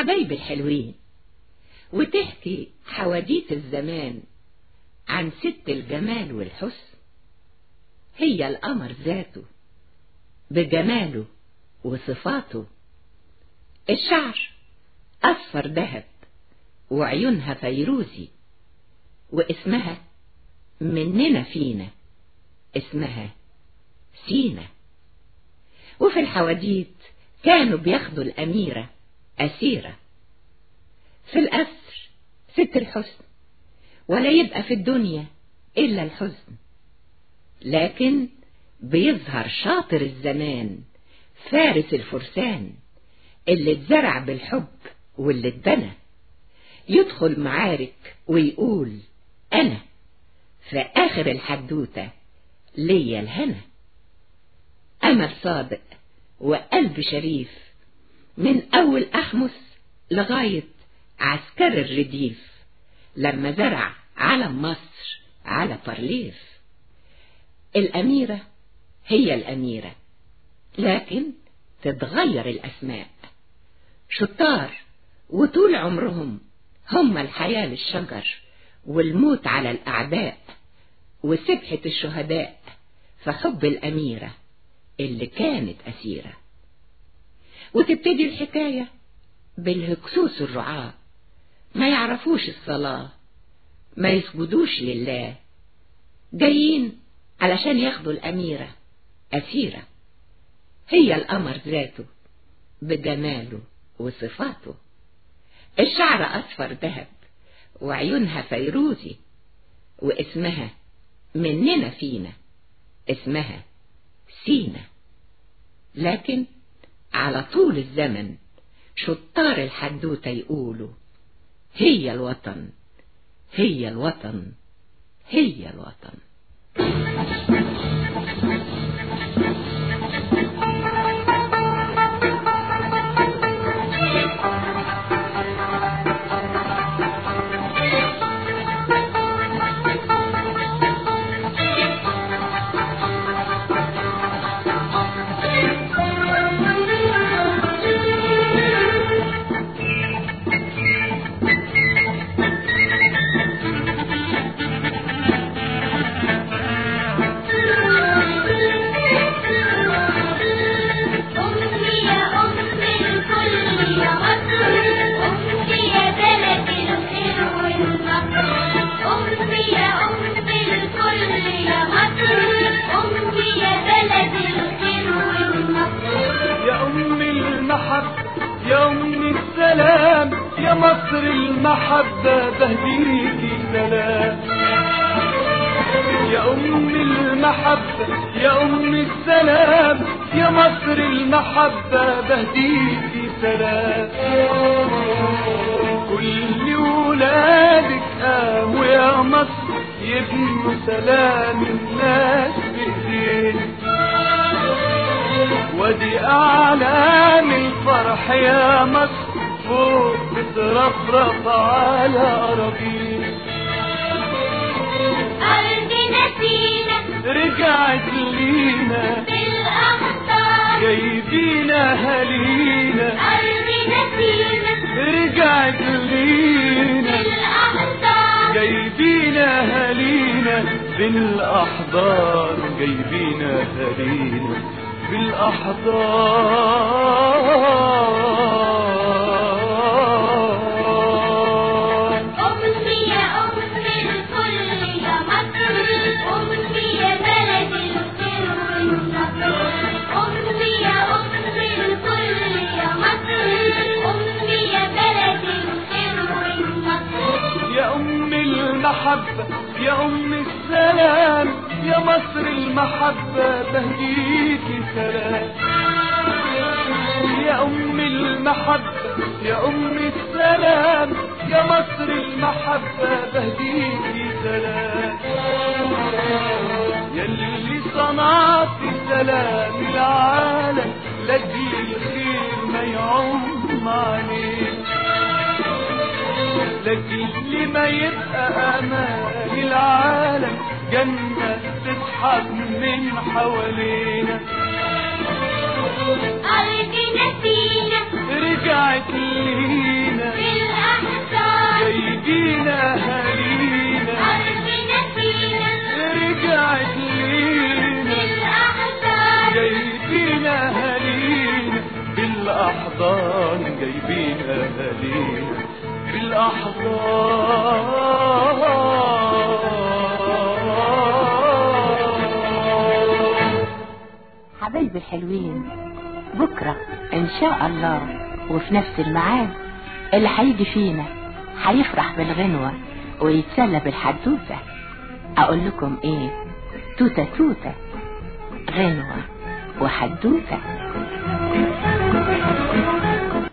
حبايب الحلوين وتحكي حواديت الزمان عن ست الجمال والحسن هي القمر ذاته بجماله وصفاته الشعر أصفر ذهب وعيونها فيروزي واسمها مننا فينا اسمها سينا وفي الحواديت كانوا بياخدوا الأميرة أسيرة في الأسر ست الحسن ولا يبقى في الدنيا إلا الحزن لكن بيظهر شاطر الزمان فارس الفرسان اللي اتزرع بالحب واللي اتبنى يدخل معارك ويقول أنا في آخر الحدوتة ليا الهنا أمل صادق وقلب شريف من أول أحمس لغاية عسكر الرديف لما زرع علم مصر على بارليف الأميرة هي الأميرة لكن تتغير الأسماء شطار وطول عمرهم هم الحياة للشجر والموت على الأعداء وسبحة الشهداء فحب الأميرة اللي كانت أسيرة وتبتدي الحكاية بالهكسوس الرعاة ما يعرفوش الصلاة ما يسجدوش لله جايين علشان ياخدوا الأميرة أسيرة هي القمر ذاته بجماله وصفاته الشعر أصفر ذهب وعيونها فيروزي واسمها مننا فينا اسمها سينا لكن على طول الزمن شطار الحدوتة يقولوا هي الوطن هي الوطن هي الوطن يا أم السلام يا مصر المحبة بهديكي سلام يا أم المحبة يا أم السلام يا مصر المحبة بهديكي سلام كل ولادك قاموا يا مصر يبنوا سلام الناس بإيديك ودي أعلام الفرح يا مصر فوق بترفرف على أراضينا أرضنا فينا رجعت لينا بالأمطار جايبينا هلينا أرضنا فينا رجعت لينا بالأمطار جايبينا هلينا بالأحضان جايبينا هلينا بالأحضان أمي يا أم الكل يا مصر أمي يا بلد الخير والنصر أمي يا أم الكل يا مصر أمي يا بلد الخير والنصر يا أم المحبة يا أم السلام يا مصر المحبة بهديكي سلام يا أم المحبة يا أم السلام يا مصر المحبة بهديكي سلام يلي صنعت سلام العالم لجي الخير ما يعم عليك لكن ما يبقى امان العالم جنة تسحب من حوالينا أرضنا فينا رجعت لينا بالأحزان جايبين أهالينا أرضنا فينا رجعت لينا بالأحزان جايبين أهالينا بالأحضان جايبين أهالينا بالأحضان حبايبي الحلوين بكرة إن شاء الله وفي نفس الميعاد اللي هيجي فينا هيفرح بالغنوة ويتسلى بالحدوتة أقول لكم إيه توتة توتة غنوة وحدوتة